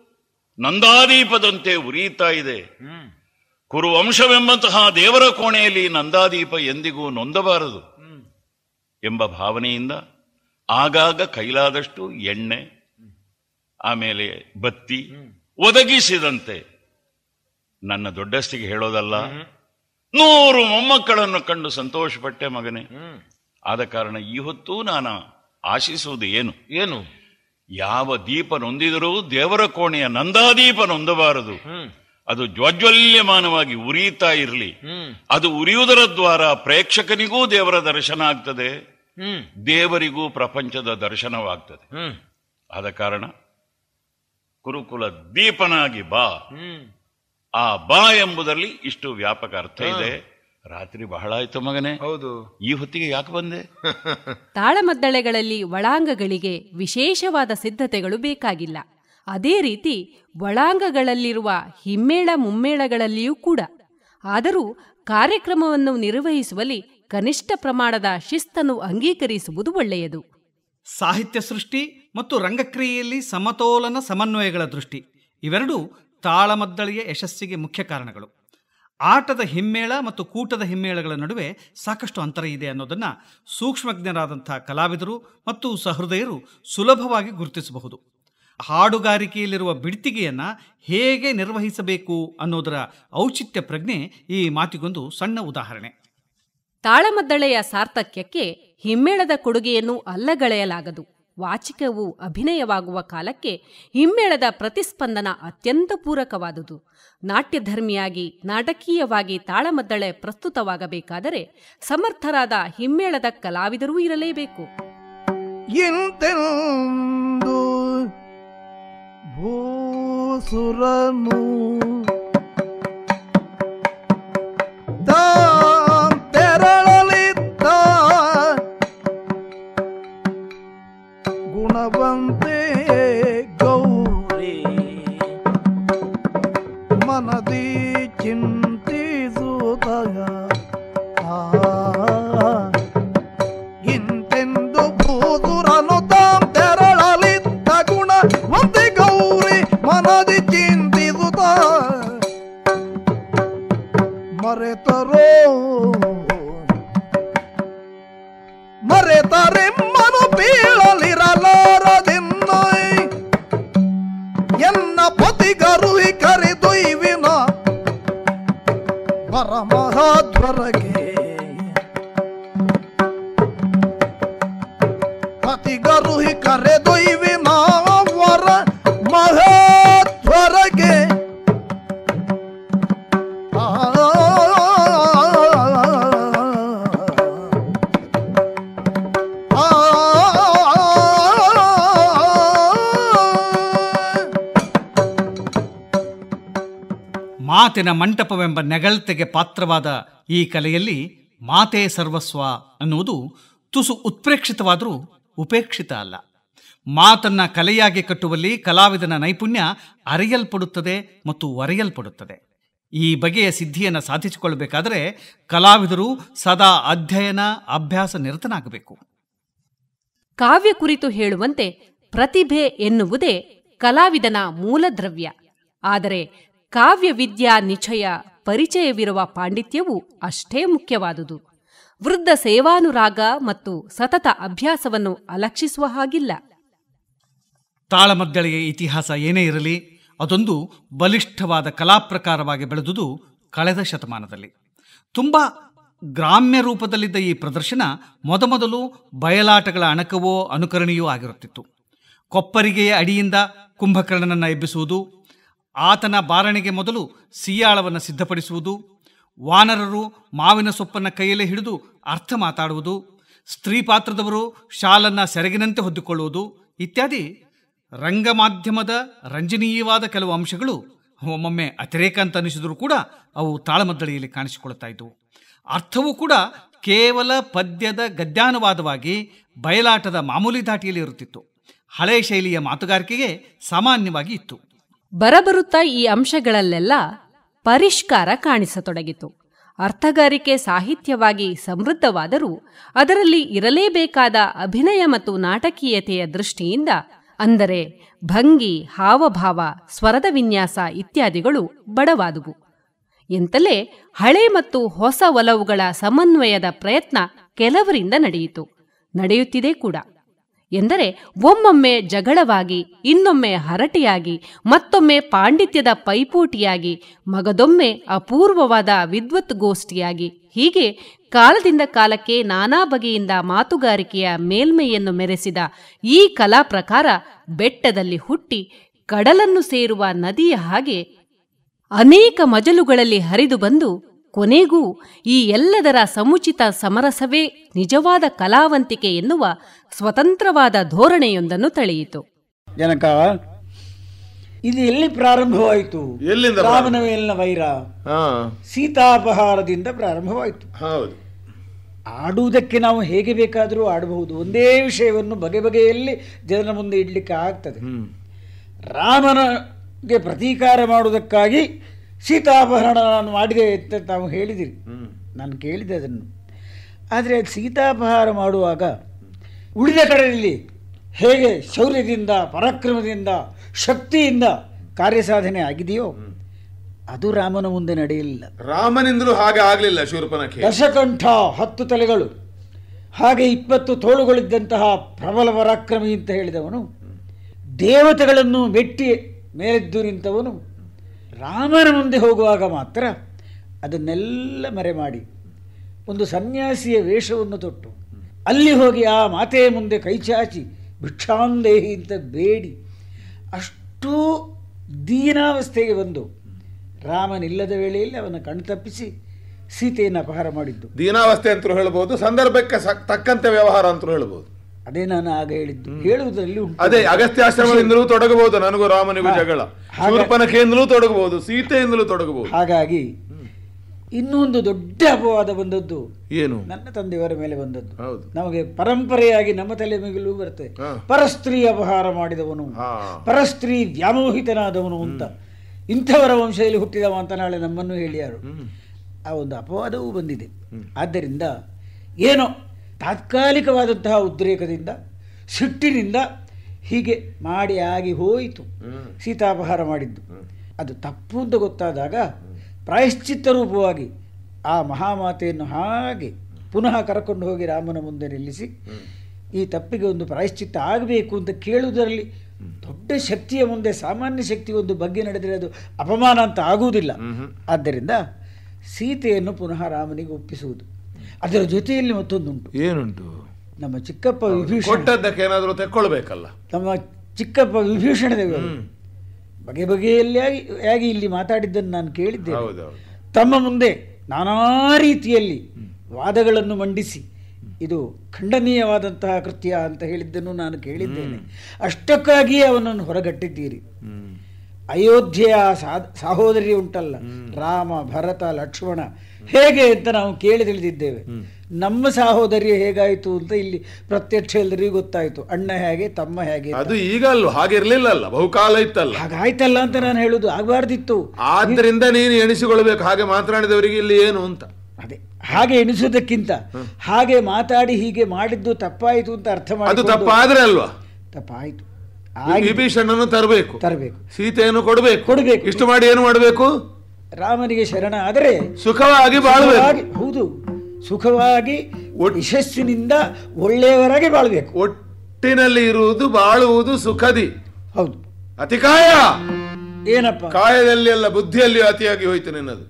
ನಂದಾದೀಪದಂತೆ ಉರಿಯುತ್ತಾ ಇದೆ ಹ್ಮ್ ಕುರುವಂಶವೆಂಬಂತಹ ದೇವರ ಕೋಣೆಯಲ್ಲಿ ನಂದಾದೀಪ ಎಂದಿಗೂ ನೊಂದಬಾರದು ಎಂಬ ಭಾವನೆಯಿಂದ ಆಗಾಗ ಕೈಲಾದಷ್ಟು ಎಣ್ಣೆ ಆಮೇಲೆ ಬತ್ತಿ ಒದಗಿಸಿದಂತೆ ನನ್ನ ದೊಡ್ಡಸ್ತಿಗೆ ಹೇಳೋದಲ್ಲ ನೂರು ಮೊಮ್ಮಕ್ಕಳನ್ನು ಕಂಡು ಸಂತೋಷಪಟ್ಟೆ ಮಗನೇ ಹ್ಮ್ ಆದ ಕಾರಣ ಈ ಹೊತ್ತು ನಾನು ಆಶಿಸುವುದು ಏನು ಏನು ಯಾವ ದೀಪ ನೊಂದಿದರೂ ದೇವರ ಕೋಣೆಯ ನಂದಾದೀಪ ನೊಂದಬಾರದು ಹ್ಮ್ ಅದು ಜ್ವಾಜ್ವಲ್ಯಮಾನವಾಗಿ ಉರಿಯುತ್ತಾ ಇರಲಿ ಹ್ಮ್ ಅದು ಉರಿಯುವುದರ ದ್ವಾರ ಪ್ರೇಕ್ಷಕನಿಗೂ ದೇವರ ದರ್ಶನ ಆಗ್ತದೆ ಹ್ಮ್ ದೇವರಿಗೂ ಪ್ರಪಂಚದ ದರ್ಶನವಾಗ್ತದೆ ಹ್ಮ್ ಆದ ಕಾರಣ ಕುರುಕುಲ ದೀಪನಾಗಿ ಬಾ ಹ್ಮ್ ಆ ಬಾ ಎಂಬುದರಲ್ಲಿ ಇಷ್ಟು ವ್ಯಾಪಕ ಅರ್ಥ ಇದೆ ರಾತ್ರಿ ಬಹಳ ಆಯ್ತು ಮಗನೇ ಹೌದು ಈ ಹೊತ್ತಿಗೆ ಯಾಕೆ ಬಂದೆ ತಾಳಮದ್ದಳೆಗಳಲ್ಲಿ ಒಳಾಂಗಗಳಿಗೆ ವಿಶೇಷವಾದ ಸಿದ್ಧತೆಗಳು ಬೇಕಾಗಿಲ್ಲ ಅದೇ ರೀತಿ ಒಳಾಂಗಗಳಲ್ಲಿರುವ ಹಿಮ್ಮೇಳ ಮುಮ್ಮೇಳಗಳಲ್ಲಿಯೂ ಕೂಡ ಆದರೂ ಕಾರ್ಯಕ್ರಮವನ್ನು ನಿರ್ವಹಿಸುವಲ್ಲಿ ಕನಿಷ್ಠ ಪ್ರಮಾಣದ ಶಿಸ್ತನ್ನು ಅಂಗೀಕರಿಸುವುದು ಒಳ್ಳೆಯದು ಸಾಹಿತ್ಯ ಸೃಷ್ಟಿ ಮತ್ತು ರಂಗಕ್ರಿಯೆಯಲ್ಲಿ ಸಮತೋಲನ ಸಮನ್ವಯಗಳ ದೃಷ್ಟಿ ಇವೆರಡೂ ತಾಳಮದ್ದಳೆಯ ಯಶಸ್ಸಿಗೆ ಮುಖ್ಯ ಕಾರಣಗಳು ಆಟದ ಹಿಮ್ಮೇಳ ಮತ್ತು ಕೂಟದ ಹಿಮ್ಮೇಳಗಳ ನಡುವೆ ಸಾಕಷ್ಟು ಅಂತರ ಇದೆ ಅನ್ನೋದನ್ನು ಸೂಕ್ಷ್ಮಜ್ಞರಾದಂಥ ಕಲಾವಿದರು ಮತ್ತು ಸಹೃದಯರು ಸುಲಭವಾಗಿ ಗುರುತಿಸಬಹುದು ಹಾಡುಗಾರಿಕೆಯಲ್ಲಿರುವ ಬಿಡ್ತಿಗೆಯನ್ನು ಹೇಗೆ ನಿರ್ವಹಿಸಬೇಕು ಅನ್ನೋದರ ಔಚಿತ್ಯ ಪ್ರಜ್ಞೆ ಈ ಮಾತಿಗೊಂದು ಸಣ್ಣ ಉದಾಹರಣೆ ತಾಳಮದ್ದಳೆಯ ಸಾರ್ಥಕ್ಯಕ್ಕೆ ಹಿಮ್ಮೇಳದ ಕೊಡುಗೆಯನ್ನು ಅಲ್ಲಗಳೆಯಲಾಗದು ವಾಚಿಕವು ಅಭಿನಯವಾಗುವ ಕಾಲಕ್ಕೆ ಹಿಮ್ಮೇಳದ ಪ್ರತಿಸ್ಪಂದನ ಅತ್ಯಂತ ಪೂರಕವಾದುದು ನಾಟ್ಯಧರ್ಮಿಯಾಗಿ ನಾಟಕೀಯವಾಗಿ ತಾಳಮದ್ದಳೆ ಪ್ರಸ್ತುತವಾಗಬೇಕಾದರೆ ಸಮರ್ಥರಾದ ಹಿಮ್ಮೇಳದ ಕಲಾವಿದರೂ ಇರಲೇಬೇಕು ಎಂತೆಂದು ಭೂಸುರನು ತಾಂ ತೆರಳಲಿದ್ದ ಗುಣವಂತೆ ಗೌರಿ ಮನದಿ ಚಿಂತಿಸುತ್ತಗ ಆ ಇಂತೆಂದು ಭೂದುರನು ತಾಂ ತೆರಳಲಿದ್ದ ಗುಣ ಒಂದೆ ಗೌರಿ ಮನದಿ ಚಿಂತಿಸುತ್ತ ಮರೆತರೋ ಮರೆತರೆ ಮನು ಬೀಳಲಿರಲಾರದಿನ್ನ ಎನ್ನ ಪತಿಗರುಹಿ ಕರೆದೊಯ್ವಿನ ಪರಮಹಾಧ್ವರಗೆ ಪತಿಗರುಹಿ ಕರೆದೊಯ್ವಿನ ವರ ಮಹಾಧ್ವರಗೆ ಆ ಮಾತಿನ ಮಂಟಪವೆಂಬ ನೆಗಳತೆಗೆ ಪಾತ್ರವಾದ ಈ ಕಲೆಯಲ್ಲಿ ಮಾತೇ ಸರ್ವಸ್ವ ಅನ್ನುವುದು ತುಸು ಉತ್ಪ್ರೇಕ್ಷಿತವಾದರೂ ಉಪೇಕ್ಷಿತ ಅಲ್ಲ ಮಾತನ್ನ ಕಲೆಯಾಗಿ ಕಟ್ಟುವಲ್ಲಿ ಕಲಾವಿದನ ನೈಪುಣ್ಯ ಅರಿಯಲ್ಪಡುತ್ತದೆ ಮತ್ತು ಒರೆಯಲ್ಪಡುತ್ತದೆ ಈ ಬಗೆಯ ಸಿದ್ಧಿಯನ್ನು ಸಾಧಿಸಿಕೊಳ್ಳಬೇಕಾದರೆ ಕಲಾವಿದರು ಸದಾ ಅಧ್ಯಯನ ಅಭ್ಯಾಸ ನಿರತನಾಗಬೇಕು ಕಾವ್ಯ ಕುರಿತು ಹೇಳುವಂತೆ ಪ್ರತಿಭೆ ಎನ್ನುವುದೇ ಕಲಾವಿದನ ಮೂಲದ್ರವ್ಯ ಆದರೆ ಕಾವ್ಯ ವಿದ್ಯಾ ನಿಚಯ ಪರಿಚಯವಿರುವ ಪಾಂಡಿತ್ಯವೂ ಅಷ್ಟೇ ಮುಖ್ಯವಾದುದು ವೃದ್ಧ ಸೇವಾನುರಾಗ ಮತ್ತು ಸತತ ಅಭ್ಯಾಸವನ್ನು ಅಲಕ್ಷಿಸುವ ಹಾಗಿಲ್ಲ ತಾಳಮದ್ದಳೆಯ ಇತಿಹಾಸ ಏನೇ ಇರಲಿ ಅದೊಂದು ಬಲಿಷ್ಠವಾದ ಕಲಾಪ್ರಕಾರವಾಗಿ ಬೆಳೆದುದು ಕಳೆದ ಶತಮಾನದಲ್ಲಿ ತುಂಬ ಗ್ರಾಮ್ಯ ರೂಪದಲ್ಲಿದ್ದ ಈ ಪ್ರದರ್ಶನ ಮೊದಮೊದಲು ಬಯಲಾಟಗಳ ಅಣಕವೋ ಅನುಕರಣೆಯೋ ಆಗಿರುತ್ತಿತ್ತು ಕೊಪ್ಪರಿಗೆಯ ಅಡಿಯಿಂದ ಕುಂಭಕರ್ಣನನ್ನು ಎಬ್ಬಿಸುವುದು ಆತನ ಬಾರಣಿಗೆ ಮೊದಲು ಸಿಯಾಳವನ್ನು ಸಿದ್ಧಪಡಿಸುವುದು ವಾನರರು ಮಾವಿನ ಸೊಪ್ಪನ್ನು ಕೈಯಲ್ಲಿ ಹಿಡಿದು ಅರ್ಥ ಮಾತಾಡುವುದು ಸ್ತ್ರೀ ಪಾತ್ರದವರು ಶಾಲನ್ನು ಸೆರಗಿನಂತೆ ಹೊದ್ದುಕೊಳ್ಳುವುದು ಇತ್ಯಾದಿ ರಂಗಮಾಧ್ಯಮದ ರಂಜನೀಯವಾದ ಕೆಲವು ಅಂಶಗಳು ಒಮ್ಮೊಮ್ಮೆ ಅತಿರೇಕ ಅಂತ ಅನಿಸಿದರೂ ಕೂಡ ಅವು ತಾಳಮದ್ದಳೆಯಲ್ಲಿ ಕಾಣಿಸಿಕೊಳ್ಳುತ್ತಾ ಇದ್ದವು ಅರ್ಥವೂ ಕೂಡ ಕೇವಲ ಪದ್ಯದ ಗದ್ಯಾನುವಾದವಾಗಿ ಬಯಲಾಟದ ಮಾಮೂಲಿ ಧಾಟಿಯಲ್ಲಿ ಇರುತ್ತಿತ್ತು ಹಳೆ ಶೈಲಿಯ ಮಾತುಗಾರಿಕೆಗೆ ಸಾಮಾನ್ಯವಾಗಿ ಇತ್ತು ಬರಬರುತ್ತಾ ಈ ಅಂಶಗಳಲ್ಲೆಲ್ಲ ಪರಿಷ್ಕಾರ ಕಾಣಿಸತೊಡಗಿತು ಅರ್ಥಗಾರಿಕೆ ಸಾಹಿತ್ಯವಾಗಿ ಸಮೃದ್ಧವಾದರೂ ಅದರಲ್ಲಿ ಇರಲೇಬೇಕಾದ ಅಭಿನಯ ಮತ್ತು ನಾಟಕೀಯತೆಯ ದೃಷ್ಟಿಯಿಂದ ಅಂದರೆ ಭಂಗಿ ಹಾವಭಾವ ಸ್ವರದ ವಿನ್ಯಾಸ ಇತ್ಯಾದಿಗಳು ಬಡವಾದುವು ಎಂತಲೇ ಹಳೆ ಮತ್ತು ಹೊಸ ಒಲವುಗಳ ಸಮನ್ವಯದ ಪ್ರಯತ್ನ ಕೆಲವರಿಂದ ನಡೆಯಿತು ನಡೆಯುತ್ತಿದೆ ಕೂಡ ಎಂದರೆ ಒಮ್ಮೊಮ್ಮೆ ಜಗಳವಾಗಿ ಇನ್ನೊಮ್ಮೆ ಹರಟೆಯಾಗಿ ಮತ್ತೊಮ್ಮೆ ಪಾಂಡಿತ್ಯದ ಪೈಪೋಟಿಯಾಗಿ ಮಗದೊಮ್ಮೆ ಅಪೂರ್ವವಾದ ವಿದ್ವತ್ಗೋಷ್ಠಿಯಾಗಿ ಹೀಗೆ ಕಾಲದಿಂದ ಕಾಲಕ್ಕೆ ನಾನಾ ಬಗೆಯಿಂದ ಮಾತುಗಾರಿಕೆಯ ಮೇಲ್ಮೈಯನ್ನು ಮೆರೆಸಿದ ಈ ಕಲಾ ಪ್ರಕಾರ ಬೆಟ್ಟದಲ್ಲಿ ಹುಟ್ಟಿ ಕಡಲನ್ನು ಸೇರುವ ನದಿಯ ಹಾಗೆ ಅನೇಕ ಮಜಲುಗಳಲ್ಲಿ ಹರಿದು ಬಂದು ಕೊನೆಗೂ ಈ ಎಲ್ಲದರ ಸಮುಚಿತ ಸಮರಸವೇ ನಿಜವಾದ ಕಲಾವಂತಿಕೆ ಎನ್ನುವ ಸ್ವತಂತ್ರವಾದ ಧೋರಣೆಯೊಂದನ್ನು ತಳೆಯಿತು ಜನಕ ಇದು ಎಲ್ಲಿ ಪ್ರಾರಂಭವಾಯಿತು ಎಲ್ಲಿಂದ ರಾಮನ ಮೇಲಿನ ವೈರ ಹಾ ಸೀತಾಪಹಾರದಿಂದ ಪ್ರಾರಂಭವಾಯಿತು ಹೌದು ಆಡುವುದಕ್ಕೆ ನಾವು ಹೇಗೆ ಬೇಕಾದರೂ ಆಡಬಹುದು ಒಂದೇ ವಿಷಯವನ್ನು ಬಗೆ ಬಗೆಯಲ್ಲಿ ಜನರ ಮುಂದೆ ಇಡ್ಲಿಕ್ಕೆ ಆಗ್ತದೆ ರಾಮನಿಗೆ ಪ್ರತೀಕಾರ ಮಾಡುವುದಕ್ಕಾಗಿ ಸೀತಾಪಹರಣ ನಾನು ಮಾಡಿದೆ ಅಂತ ತಾವು ಹೇಳಿದಿರಿ ನಾನು ಕೇಳಿದೆ ಅದನ್ನು ಆದರೆ ಸೀತಾಪಹಾರ ಮಾಡುವಾಗ ಉಳಿದ ಕಡೆಯಲ್ಲಿ ಹೇಗೆ ಶೌರ್ಯದಿಂದ ಪರಾಕ್ರಮದಿಂದ ಶಕ್ತಿಯಿಂದ ಕಾರ್ಯಸಾಧನೆ ಆಗಿದೆಯೋ ಅದು ರಾಮನ ಮುಂದೆ ನಡೆಯಲಿಲ್ಲ ರಾಮನಿಂದಲೂ ಹಾಗೆ ಆಗ್ಲಿಲ್ಲ ಶೂರ್ಪನಖೆ ದಶಕಂಠ ಹತ್ತು ತಲೆಗಳು ಹಾಗೆ ಇಪ್ಪತ್ತು ತೋಳುಗಳಿದ್ದಂತಹ ಪ್ರಬಲ ಪರಾಕ್ರಮಿ ಅಂತ ಹೇಳಿದವನು ದೇವತೆಗಳನ್ನು ಮೆಟ್ಟಿ ಮೇಲೆದ್ದು ನಿಂತವನು ರಾಮನ ಮುಂದೆ ಹೋಗುವಾಗ ಮಾತ್ರ ಅದನ್ನೆಲ್ಲ ಮರೆ ಮಾಡಿ ಒಂದು ಸನ್ಯಾಸಿಯ ವೇಷವನ್ನು ತೊಟ್ಟು ಅಲ್ಲಿ ಹೋಗಿ ಆ ಮಾತೆಯ ಮುಂದೆ ಕೈಚಾಚಿ ಭಿಕ್ಷಾಂದೇಹಿ ಅಂತ ಬೇಡಿ ಅಷ್ಟೂ ದೀನಾವಸ್ಥೆಗೆ ಬಂದು ರಾಮನಿಲ್ಲದ ವೇಳೆಯಲ್ಲಿ ಅವನ ಕಣ್ತಪ್ಪಿಸಿ ಸೀತೆಯನ್ನು ಅಪಹಾರ ಮಾಡಿದ್ದು ದೀನಾವಸ್ಥೆ ಅಂತಲೂ ಹೇಳ್ಬೋದು ಸಂದರ್ಭಕ್ಕೆ ಸ- ತಕ್ಕಂತೆ ವ್ಯವಹಾರ ಅಂತಲೂ ಹೇಳ್ಬೋದು ಅದೇ ನಾನು ಆಗ ಹೇಳಿದ್ದು ಹೇಳುವುದರಲ್ಲಿ ಉಂಟು ಅದೇ ಅಗಸ್ತ್ಯಾಶ್ರಮದಿಂದಲೂ ತೊಡಗಬಹುದು ನನಗೂ ರಾಮನಿಗೂ ಹಾ. ಜಗಳ ಹಾಗ- ಶೂರ್ಪನಖೆಯಿಂದಲೂ ತೊಡಗಬಹುದು ಸೀತೆಯಿಂದಲೂ ತೊಡಗಬಹುದು ಹಾಗಾಗಿ ಇನ್ನೊಂದು ದೊಡ್ಡ ಅಪವಾದ ಬಂದದ್ದು ಏನು ನನ್ನ ತಂದೆಯವರ ಮೇಲೆ ಬಂದದ್ದು ಹೌದು ನಮಗೆ ಪರಂಪರೆಯಾಗಿ ನಮ್ಮ ತಲೆ ಮೇಲೂ ಬರುತ್ತೆ ಪರಸ್ತ್ರೀ ಅಪಹಾರ ಮಾಡಿದವನು ಪರಸ್ತ್ರೀ ವ್ಯಾಮೋಹಿತನಾದವನು ಅಂತ ಇಂಥವರ ವಂಶದಲ್ಲಿ ಹುಟ್ಟಿದವ ಅಂತ ನಾಳೆ ನಮ್ಮನ್ನು ಹೇಳಿಯಾರು ಆ ಒಂದು ಅಪವಾದವೂ ಬಂದಿದೆ ಆದ್ದರಿಂದ ಏನೋ ತಾತ್ಕಾಲಿಕವಾದಂತಹ ಉದ್ರೇಕದಿಂದ ಸಿಟ್ಟಿನಿಂದ ಹೀಗೆ ಮಾಡಿ ಆಗಿ ಹೋಯಿತು ಸೀತಾಪಹಾರ ಮಾಡಿದ್ದು ಅದು ತಪ್ಪು ಅಂತ ಗೊತ್ತಾದಾಗ ಪ್ರಾಯಶ್ಚಿತ್ತ ರೂಪವಾಗಿ ಆ ಮಹಾಮಾತೆಯನ್ನು ಹಾಗೆ ಪುನಃ ಕರ್ಕೊಂಡು ಹೋಗಿ ರಾಮನ ಮುಂದೆ ನಿಲ್ಲಿಸಿ ಈ ತಪ್ಪಿಗೆ ಒಂದು ಪ್ರಾಯಶ್ಚಿತ್ತ ಆಗಬೇಕು ಅಂತ ಕೇಳುವುದರಲ್ಲಿ ದೊಡ್ಡ ಶಕ್ತಿಯ ಮುಂದೆ ಸಾಮಾನ್ಯ ಶಕ್ತಿ ಒಂದು ಬಗ್ಗೆ ನಡೆದರೆ ಅದು ಅಪಮಾನ ಅಂತ ಆಗುವುದಿಲ್ಲ ಆದ್ದರಿಂದ ಸೀತೆಯನ್ನು ಪುನಃ ರಾಮನಿಗೆ ಒಪ್ಪಿಸುವುದು ಅದರ ಜೊತೆಯಲ್ಲಿ ಮತ್ತೊಂದುಂಟು ಏನುಂಟು ನಮ್ಮ ಚಿಕ್ಕಪ್ಪ ವಿಭೀಷಣ ಕೊಟ್ಟದ್ದಕ್ಕೆ ಏನಾದರೂ ತೆಕ್ಕೊಳ್ಬೇಕಲ್ಲ ನಮ್ಮ ಚಿಕ್ಕಪ್ಪ ವಿಭೀಷಣ ದೇವರು ಬಗೆ ಬಗೆಯಲ್ಲಿ ಆಗಿ- ಆಗಿ ಇಲ್ಲಿ ಮಾತಾಡಿದ್ದನ್ನು ನಾನು ಕೇಳಿದ್ದೇನೆ ಹೌದೌದು ತಮ್ಮ ಮುಂದೆ ನಾನಾ ರೀತಿಯಲ್ಲಿ ವಾದಗಳನ್ನು ಮಂಡಿಸಿ ಇದು ಖಂಡನೀಯವಾದಂತಹ ಕೃತ್ಯ ಅಂತ ಹೇಳಿದ್ದನ್ನು ನಾನು ಕೇಳಿದ್ದೇನೆ ಅಷ್ಟಕ್ಕಾಗಿಯೇ ಅವನನ್ನು ಹೊರಗಟ್ಟಿದ್ದೀರಿ ಅಯೋಧ್ಯೆಯ ಸಾ- ಸಹೋದರಿ ಉಂಟಲ್ಲ ರಾಮ ಭರತ ಲಕ್ಷ್ಮಣ ಹೇಗೆ ಅಂತ ನಾವು ಕೇಳಿ ತಿಳಿದಿದ್ದೇವೆ ನಮ್ಮ ಸಹೋದರಿ ಹೇಗಾಯಿತು ಅಂತ ಇಲ್ಲಿ ಪ್ರತ್ಯಕ್ಷ ಎಲ್ಲರಿಗೂ ಗೊತ್ತಾಯಿತು ಅಣ್ಣ ಹೇಗೆ ತಮ್ಮ ಹೇಗೆ ಅಂತ. ಅದು ಈಗ ಅಲ್ವ ಹಾಗೆ ಇರ್ಲಿಲ್ಲಲ್ಲ ಬಹುಕಾಲ ಇತ್ತಲ್ಲ ಹಾಗಾಯ್ತಲ್ಲ ಅಂತ ನಾನು ಹೇಳುದು ಆಗಬಾರ್ದಿತ್ತು ಆದ್ರಿಂದ ನೀನು ಎಣಿಸಿಕೊಳ್ಬೇಕು ಹಾಗೆ ಮಾತನಾಡಿದವರಿಗೆ ಇಲ್ಲಿ ಏನು ಅಂತ ಅದೇ ಹಾಗೆ ಎಣಿಸುವುದಕ್ಕಿಂತ ಹಾಗೆ ಮಾತಾಡಿ ಹೀಗೆ ಮಾಡಿದ್ದು ತಪ್ಪಾಯಿತು ಅಂತ ಅರ್ಥ ಅದು ಮಾಡಿ ತಪ್ಪಾದ್ರೆ ಅಲ್ವಾ ತಪ್ಪಾಯಿತು ವಿಭೀಷಣನ್ನು ತರಬೇಕು ತರಬೇಕು ಸೀತೆಯನ್ನು ಕೊಡಬೇಕು ಕೊಡಬೇಕು ಇಷ್ಟು ಮಾಡಿ ಏನು ಮಾಡಬೇಕು ರಾಮನಿಗೆ ಶರಣ ಆದರೆ ಸುಖವಾಗಿ ಬಾಳ್ಬೇಕು ಸುಖವಾಗಿ- ಹೌದು ಸುಖವಾಗಿ ಯಶಸ್ಸಿನಿಂದ ಒಳ್ಳೆಯವರಾಗಿ ಬಾಳ್ಬೇಕು ಒಟ್ಟಿನಲ್ಲಿ ಇರುವುದು ಬಾಳುವುದು ಸುಖದಿ ಹೌದು ಅತಿಕಾಯ ಏನಪ್ಪ ಕಾಯದಲ್ಲಿ ಅಲ್ಲ ಬುದ್ಧಿಯಲ್ಲಿ ಅತಿಯಾಗಿ ಹೋಯ್ತು ನಿನ್ನದು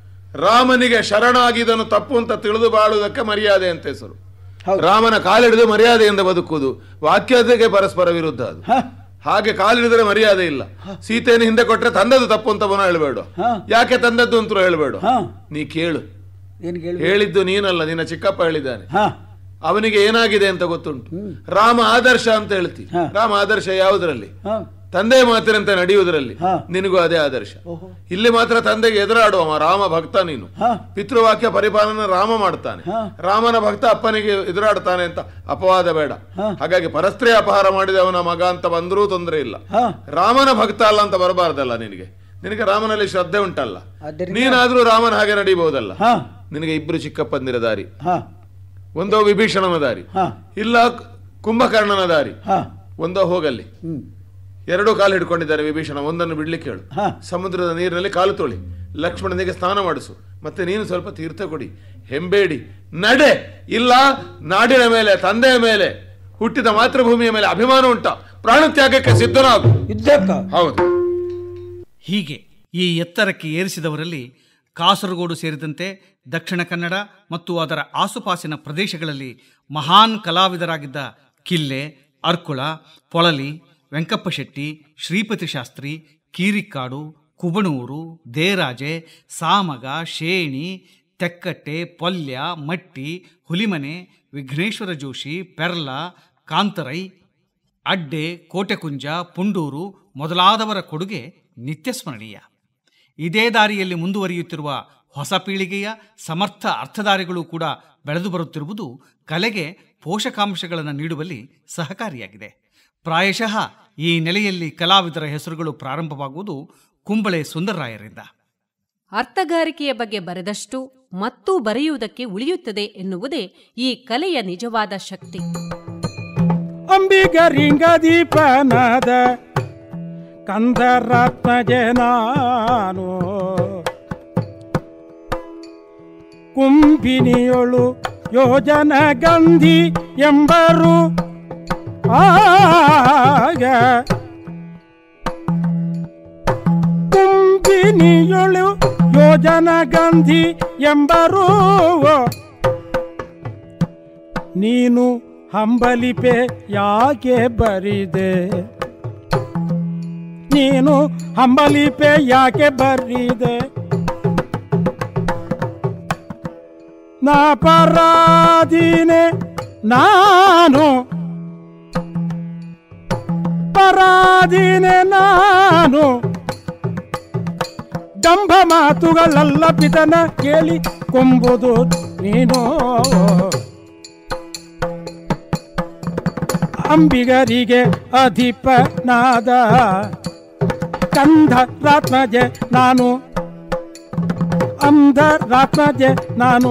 ರಾಮನಿಗೆ ಶರಣಾಗಿ ಇದನ್ನು ತಪ್ಪು ಅಂತ ತಿಳಿದು ಬಾಳುವುದಕ್ಕೆ ಮರ್ಯಾದೆ ಅಂತ ಹೆಸರು ರಾಮನ ಕಾಲಿಡಿದು ಮರ್ಯಾದೆಯಿಂದ ಬದುಕುವುದು ವಾಕ್ಯತೆಗೆ ಪರಸ್ಪರ ವಿರುದ್ಧ ಅದು ಹಾಗೆ ಕಾಲಿಡಿದರೆ ಮರ್ಯಾದೆ ಇಲ್ಲ ಸೀತೆಯನ್ನು ಹಿಂದೆ ಕೊಟ್ರೆ ತಂದದ್ದು ತಪ್ಪು ಅಂತ ಪುನಃ ಹೇಳ್ಬೇಡ ಯಾಕೆ ತಂದದ್ದು ಅಂತೂ ಹೇಳ್ಬೇಡ ನೀ ಕೇಳು ಏನು ಕೇಳಿ ಹೇಳಿದ್ದು ನೀನಲ್ಲ ನಿನ್ನ ಚಿಕ್ಕಪ್ಪ ಹೇಳಿದ್ದಾನೆ ಅವನಿಗೆ ಏನಾಗಿದೆ ಅಂತ ಗೊತ್ತುಂಟು ರಾಮ ಆದರ್ಶ ಅಂತ ಹೇಳ್ತಿ ರಾಮ ಆದರ್ಶ ಯಾವುದರಲ್ಲಿ ತಂದೆ ಮಾತಿನಂತೆ ನಡೆಯುವುದರಲ್ಲಿ ನಿನಗೂ ಅದೇ ಆದರ್ಶ ಇಲ್ಲಿ ಮಾತ್ರ ತಂದೆಗೆ ಎದುರಾಡುವ ರಾಮ ಭಕ್ತ ನೀನು ಪಿತೃವಾಕ್ಯ ಪರಿಪಾಲನ ರಾಮ ಮಾಡ್ತಾನೆ ರಾಮನ ಭಕ್ತ ಅಪ್ಪನಿಗೆ ಎದುರಾಡ್ತಾನೆ ಅಂತ ಅಪವಾದ ಬೇಡ ಹಾಗಾಗಿ ಪರಸ್ತ್ರೀ ಅಪಹಾರ ಮಾಡಿದವನ ಮಗ ಅಂತ ಬಂದರೂ ತೊಂದರೆ ಇಲ್ಲ ರಾಮನ ಭಕ್ತ ಅಲ್ಲ ಅಂತ ಬರಬಾರ್ದಲ್ಲ ನಿನಗೆ ನಿನಗೆ ರಾಮನಲ್ಲಿ ಶ್ರದ್ಧೆ ಉಂಟಲ್ಲ ನೀನಾದ್ರೂ ರಾಮನ ಹಾಗೆ ನಡೀಬಹುದಲ್ಲ ನಿನಗೆ ಇಬ್ರು ಚಿಕ್ಕಪ್ಪಂದಿರ ದಾರಿ ಒಂದೋ ವಿಭೀಷಣನ ದಾರಿ ಇಲ್ಲ ಕುಂಭಕರ್ಣನ ದಾರಿ ಒಂದೋ ಹೋಗಲ್ಲಿ ಎರಡು ಕಾಲು ಹಿಡ್ಕೊಂಡಿದ್ದಾರೆ ವಿಭೀಷಣ ಒಂದನ್ನು ಬಿಡ್ಲಿಕ್ಕೆ ಹೇಳು ಸಮುದ್ರದ ನೀರಿನಲ್ಲಿ ಕಾಲು ತೊಳಿ ಲಕ್ಷ್ಮಣನಿಗೆ ಸ್ನಾನ ಮಾಡಿಸು ಮತ್ತೆ ನೀನು ಸ್ವಲ್ಪ ತೀರ್ಥ ಕೊಡಿ ಹೆಂಬೇಡಿ ನಡೆ ಇಲ್ಲ ನಾಡಿನ ಮೇಲೆ ತಂದೆಯ ಮೇಲೆ ಹುಟ್ಟಿದ ಮಾತೃಭೂಮಿಯ ಮೇಲೆ ಅಭಿಮಾನ ಉಂಟ ಪ್ರಾಣತ್ಯಾಗಕ್ಕೆ ಸಿದ್ಧನಾಗು ಹೌದು ಹೀಗೆ ಈ ಎತ್ತರಕ್ಕೆ ಏರಿಸಿದವರಲ್ಲಿ ಕಾಸರಗೋಡು ಸೇರಿದಂತೆ ದಕ್ಷಿಣ ಕನ್ನಡ ಮತ್ತು ಅದರ ಆಸುಪಾಸಿನ ಪ್ರದೇಶಗಳಲ್ಲಿ ಮಹಾನ್ ಕಲಾವಿದರಾಗಿದ್ದ ಕಿಲ್ಲೆ ಅರ್ಕುಳ ಪೊಳಲಿ ವೆಂಕಪ್ಪ ಶೆಟ್ಟಿ ಶ್ರೀಪತಿ ಶಾಸ್ತ್ರಿ ಕೀರಿಕ್ಕಾಡು ಕುಬಣೂರು ದೇರಾಜೆ ಸಾಮಗ ಶೇಣಿ ತೆಕ್ಕಟ್ಟೆ ಪೊಲ್ಯ ಮಟ್ಟಿ ಹುಲಿಮನೆ ವಿಘ್ನೇಶ್ವರ ಜೋಶಿ ಪೆರ್ಲ ಕಾಂತರೈ ಅಡ್ಡೆ ಕೋಟೆಕುಂಜ ಪುಂಡೂರು ಮೊದಲಾದವರ ಕೊಡುಗೆ ನಿತ್ಯ ಸ್ಮರಣೀಯ ಇದೇ ದಾರಿಯಲ್ಲಿ ಮುಂದುವರಿಯುತ್ತಿರುವ ಹೊಸ ಪೀಳಿಗೆಯ ಸಮರ್ಥ ಅರ್ಥಧಾರಿಗಳು ಕೂಡ ಬೆಳೆದು ಬರುತ್ತಿರುವುದು ಕಲೆಗೆ ಪೋಷಕಾಂಶಗಳನ್ನು ನೀಡುವಲ್ಲಿ ಸಹಕಾರಿಯಾಗಿದೆ ಪ್ರಾಯಶಃ ಈ ನೆಲೆಯಲ್ಲಿ ಕಲಾವಿದರ ಹೆಸರುಗಳು ಪ್ರಾರಂಭವಾಗುವುದು ಕುಂಬಳೆ ಸುಂದರರಾಯರಿಂದ ಅರ್ಥಗಾರಿಕೆಯ ಬಗ್ಗೆ ಬರೆದಷ್ಟು ಮತ್ತೂ ಬರೆಯುವುದಕ್ಕೆ ಉಳಿಯುತ್ತದೆ ಎನ್ನುವುದೇ ಈ ಕಲೆಯ ನಿಜವಾದ ಶಕ್ತಿ ಅಂಬಿಗರಿಂಗ ದೀಪನಾದ ಕಂದರಾತ್ಮಜೆ ನಾನು ಕುಂಬಿನಿಯೊಳು ಯೋಜನ ಗಂಧಿ ಎಂಬರು ಆಗ ಕುಂಬಿನಿಯೊಳು ಯೋಜನ ಗಂಧಿ ಎಂಬರು ನೀನು ಹಂಬಲಿಪೆ ಯಾಕೆ ಬರಿದೆ ನೀನು ಹಂಬಲಿಪೆ ಯಾಕೆ ಬರಿದೆ ನಾ ಪರಾಧೀನೆ ನಾನು ಪರಾಧೀನೆ ನಾನು ಡಂಭ ಮಾತುಗಳಲ್ಲ ಪಿತನ ಕೇಳಿ ಕೊಂಬುದು ನೀನು ಅಂಬಿಗರಿಗೆ ಅಧಿಪನಾದ ಕಂಧ ರಾತ್ಮಜೆ ನಾನು ಅಂಧ ರಾತ್ಮಜೆ ನಾನು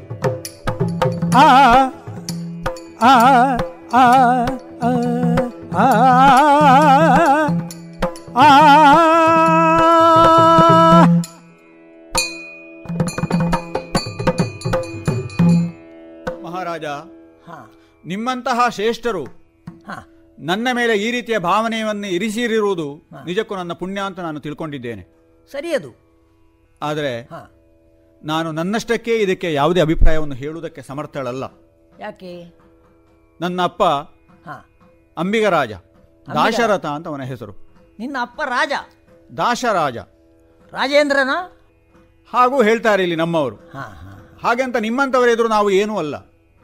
ಆ ಆ ಆ ಆ ಆ ಆ ಮಹಾರಾಜ ನಿಮ್ಮಂತಹ ಶ್ರೇಷ್ಠರು ನನ್ನ ಮೇಲೆ ಈ ರೀತಿಯ ಭಾವನೆಯನ್ನು ಇರಿಸಿರುವುದು ನಿಜಕ್ಕೂ ನನ್ನ ಪುಣ್ಯ ಅಂತ ನಾನು ತಿಳ್ಕೊಂಡಿದ್ದೇನೆ ಸರಿ ಅದು ಆದರೆ ನಾನು ನನ್ನಷ್ಟಕ್ಕೆ ಇದಕ್ಕೆ ಯಾವುದೇ ಅಭಿಪ್ರಾಯವನ್ನು ಹೇಳುವುದಕ್ಕೆ ಸಮರ್ಥಳಲ್ಲ ಯಾಕೆ ನನ್ನ ಅಪ್ಪ ಹಾ ಅಂಬಿಗರಾಜ ದಾಶರಥ ಅಂತ ಅವನ ಹೆಸರು ನಿನ್ನ ಅಪ್ಪ ರಾಜ ದಾಶರಾಜ ರಾಜೇಂದ್ರನ ಹಾಗೂ ಹೇಳ್ತಾರೆ ಇಲ್ಲಿ ನಮ್ಮವರು ಹಾ ಹಾ ಹಾಗೆಂತ ನಿಮ್ಮಂಥವರೆದುರು ನಾವು ಏನೂ ಅಲ್ಲ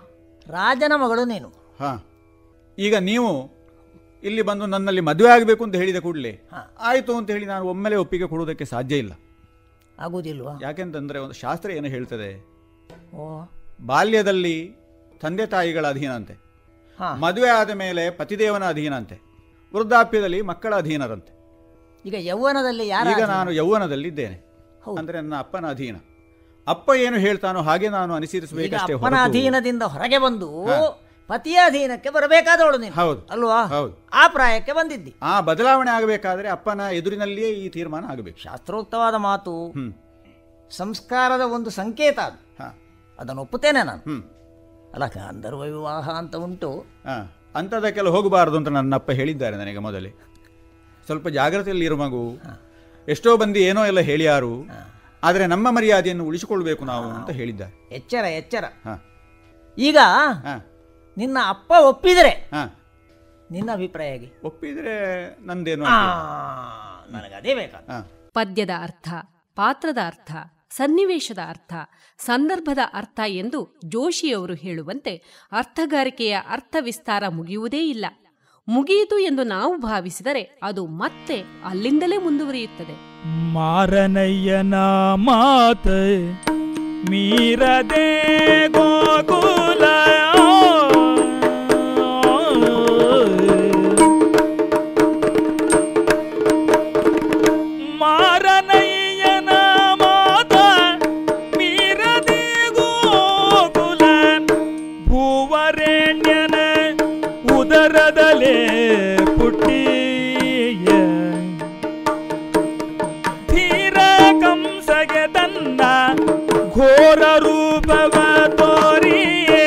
ರಾಜನ ಮಗಳು ನೀನು ಹಾ ಈಗ ನೀವು ಇಲ್ಲಿ ಬಂದು ನನ್ನಲ್ಲಿ ಮದುವೆ ಆಗಬೇಕು ಅಂತ ಹೇಳಿದ ಕೂಡಲೇ ಆಯಿತು ಅಂತ ಹೇಳಿ ನಾನು ಒಮ್ಮೆಲೆ ಒಪ್ಪಿಗೆ ಕೊಡುವುದಕ್ಕೆ ಸಾಧ್ಯ ಇಲ್ಲ ಆಗುವುದಿಲ್ವಾ ಯಾಕೆಂತಂದ್ರೆ ಒಂದು ಶಾಸ್ತ್ರ ಏನು ಹೇಳ್ತದೆ ಓ ಬಾಲ್ಯದಲ್ಲಿ ತಂದೆ ತಾಯಿಗಳ ಅಧೀನಂತೆ ಹಾ. ಮದುವೆ ಆದ ಮೇಲೆ ಪತಿದೇವನ ಅಧೀನಂತೆ ವೃದ್ಧಾಪ್ಯದಲ್ಲಿ ಮಕ್ಕಳ ಅಧೀನರಂತೆ ಈಗ ಯೌವನದಲ್ಲಿ ಯಾರ ಈಗ ಅಧೀನ? ನಾನು ಯೌವನದಲ್ಲಿದ್ದೇನೆ ಅಂದ್ರೆ ನನ್ನ ಅಪ್ಪನ ಅಧೀನ ಅಪ್ಪ ಏನು ಹೇಳ್ತಾನೋ ಹಾಗೆ ನಾನು ಈಗ ಅನುಸರಿಸಬೇಕಷ್ಟೇ ಅಪ್ಪನ ಹೊರತು- ಅಧೀನದಿಂದ ಹೊರಗೆ ಬಂದು ಹಾ. ಪತಿಯ ಅಧೀನಕ್ಕೆ ಬರಬೇಕಾದವಳು ನೀನು ಹೌದು ಅಲ್ವಾ ಹೌದು ಆ ಪ್ರಾಯಕ್ಕೆ ಬಂದಿದ್ದಿ ಆ ಬದಲಾವಣೆ ಆಗಬೇಕಾದ್ರೆ ಅಪ್ಪನ ಎದುರಿನಲ್ಲಿಯೇ ಈ ತೀರ್ಮಾನ ಆಗಬೇಕು ಶಾಸ್ತ್ರೋಕ್ತವಾದ ಮಾತು ಹ್ಮ್ ಸಂಸ್ಕಾರದ ಒಂದು ಸಂಕೇತ ಅದು ಹಾ. ಅದನ್ನು ಒಪ್ಪುತ್ತೇನೆ ನಾನು ಹ್ಮ್ ಅಲ್ಲ ಗಂಧರ್ವ ವಿವಾಹ ಅಂತ ಉಂಟು ಆ, ಅಂಥದಕ್ಕೆಲ್ಲ ಹೋಗಬಾರದು ಅಂತ ನನ್ನ ಅಪ್ಪ ಹೇಳಿದ್ದಾರೆ ನನಗೆ ಮೊದಲೇ ಸ್ವಲ್ಪ ಜಾಗ್ರತೆಯಲ್ಲಿ ಇರು ಮಗು ಎಷ್ಟೋ ಮಂದಿ ಏನೋ ಎಲ್ಲ ಹೇಳಿಯಾರು ಆದರೆ ನಮ್ಮ ಮರ್ಯಾದೆಯನ್ನು ಉಳಿಸಿಕೊಳ್ಬೇಕು ನಾವು ಅಂತ ಹೇಳಿದ್ದಾರೆ ಎಚ್ಚರ ಎಚ್ಚರ ಹಾ. ಈಗ ಹಾ. ನಿನ್ನ ಅಪ್ಪ ಒಪ್ಪಿದರೆ ಹಾ. ನಿನ್ನ ಅಭಿಪ್ರಾಯ ಹೇಗೆ ಒಪ್ಪಿದ್ರೆ ನಂದೇನು ಆ, ಅಡ್ಡಿ ಇಲ್ಲ. ನನಗೆ ಅದೇ ಬೇಕಾದ ಹಾ. ಪದ್ಯದ ಅರ್ಥ ಪಾತ್ರದ ಅರ್ಥ ಸನ್ನಿವೇಶದ ಅರ್ಥ ಸಂದರ್ಭದ ಅರ್ಥ ಎಂದು ಜೋಶಿಯವರು ಹೇಳುವಂತೆ ಅರ್ಥಗಾರಿಕೆಯ ಅರ್ಥ ವಿಸ್ತಾರ ಮುಗಿಯುವುದೇ ಇಲ್ಲ ಮುಗಿಯಿತು ಎಂದು ನಾವು ಭಾವಿಸಿದರೆ ಅದು ಮತ್ತೆ ಅಲ್ಲಿಂದಲೇ ಮುಂದುವರಿಯುತ್ತದೆ ಮಾರನಯ್ಯನ ಮಾತ ಮೀರದೆ ಗೋಕುಲ ಮಾರನಯ್ಯನ ಮಾತ ಮೀರದೆ ಗೋಕುಲ ಭೂವರೆಣ್ಯನ ಉದರದಲೇ ಪುಟ್ಟಿಯ ಧೀರ ಕಂಸಗೆ ತನ್ನ ಘೋರ ರೂಪವ ತೋರಿಯೇ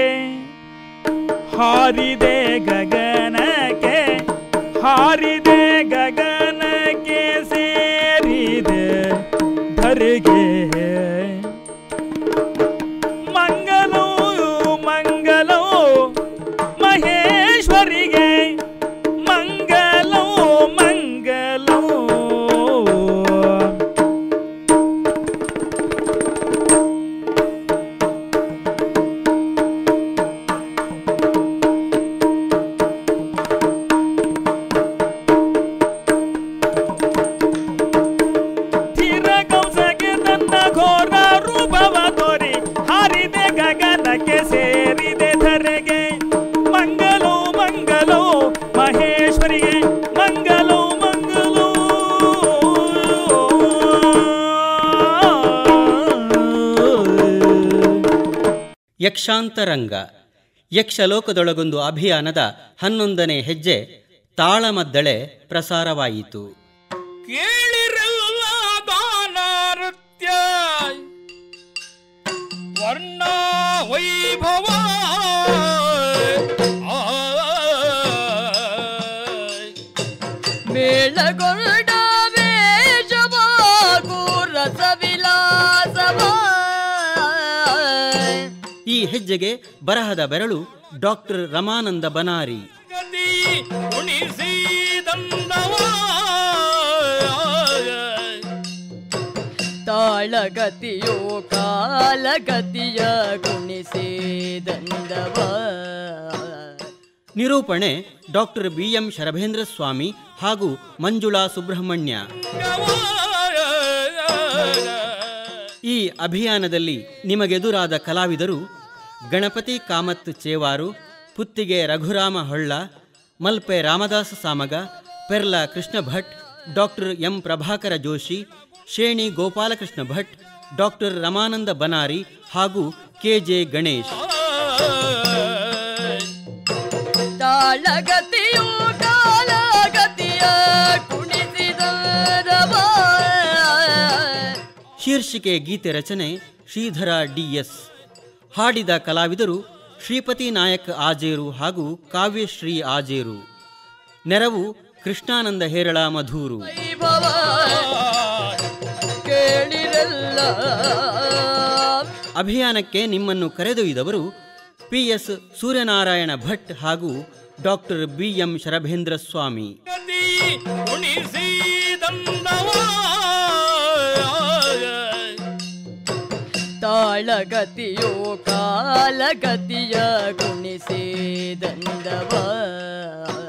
ಹಾರಿದೆ ಗಗನಕ್ಕೆ ಹಾರಿದೆ ಗಗನಕ್ಕೆ ಸೇರಿದೆ ಧರೆಗೆ ಮಂಗಲೋ ಮಂಗಲೋ ಮಹೇಶ್ವರಿಗೆ ಮಂಗಲೋ ಮಂಗಲೋ ಯಕ್ಷಾಂತರಂಗ ಯಕ್ಷಲೋಕದೊಳಗೊಂದು ಅಭಿಯಾನದ ಹನ್ನೊಂದನೇ ಹೆಜ್ಜೆ ತಾಳಮದ್ದಳೆ ಪ್ರಸಾರವಾಯಿತು ಕೇಳಿರಲ್ಲ ದಾನ ನೃತ್ಯ ವರ್ಣ ವೈಭವ ಮೇಳಗೊಂಡ ವೇಷವಾಗೂ ರಸವಿಲಾಸವ ಈ ಹೆಜ್ಜೆಗೆ ಬರಹದ ಬೆರಳು ಡಾಕ್ಟರ್ ರಮಾನಂದ ಬನಾರಿ ಗತಿ ಉಣಿಸಿದಂದವ ತಾಳಗತಿಯೋ ಕಾಲಗತಿಯ ಗುಣಿಸಿದಂದವ ನಿರೂಪಣೆ doctor B M Sharabhendra Swamy ಹಾಗೂ ಮಂಜುಳಾ ಸುಬ್ರಹ್ಮಣ್ಯ ಈ ಅಭಿಯಾನದಲ್ಲಿ ನಿಮಗೆದುರಾದ ಕಲಾವಿದರು Ganapathi Kamath Chevaru Puttige Raghurama Holla Malpe Ramadasa Samaga Perla Krishna Bhat doctor M Prabhakara Joshi Sheni Gopalakrishna Bhat doctor Ramananda Banari ಹಾಗೂ ಕೆ ಜೆ ಗಣೇಶ್ ತಾಳಗತಿಯೋ ಕಾಲಗತಿಯ ಕುಣಿಸಿದವ ಶೀರ್ಷಿಕೆ ಗೀತೆ ರಚನೆ ಶ್ರೀಧರ ಡಿಎಸ್ ಹಾಡಿದ ಕಲಾವಿದರು ಶ್ರೀಪತಿ ನಾಯಕ್ ಆಜೇರು ಹಾಗೂ ಕಾವ್ಯಶ್ರೀ ಆಜೇರು ನೆರವು ಕೃಷ್ಣಾನಂದ ಹೇರಳ ಮಧೂರು ವೈಭವ ಕೇಳಿರಲ್ಲ ಅಭಿಯಾನಕ್ಕೆ ನಿಮ್ಮನ್ನು ಕರೆದೊಯ್ದವರು ಪಿ ಎಸ್ ಸೂರ್ಯನಾರಾಯಣ ಭಟ್ ಹಾಗೂ doctor B M Sharabhendra Swamy ಗತಿ ಉಣಿಸಿದಂದವ ತಾಳಗತಿಯೋ ಕಾಲಗತಿಯ ಗುಣಿಸಿದಂದವ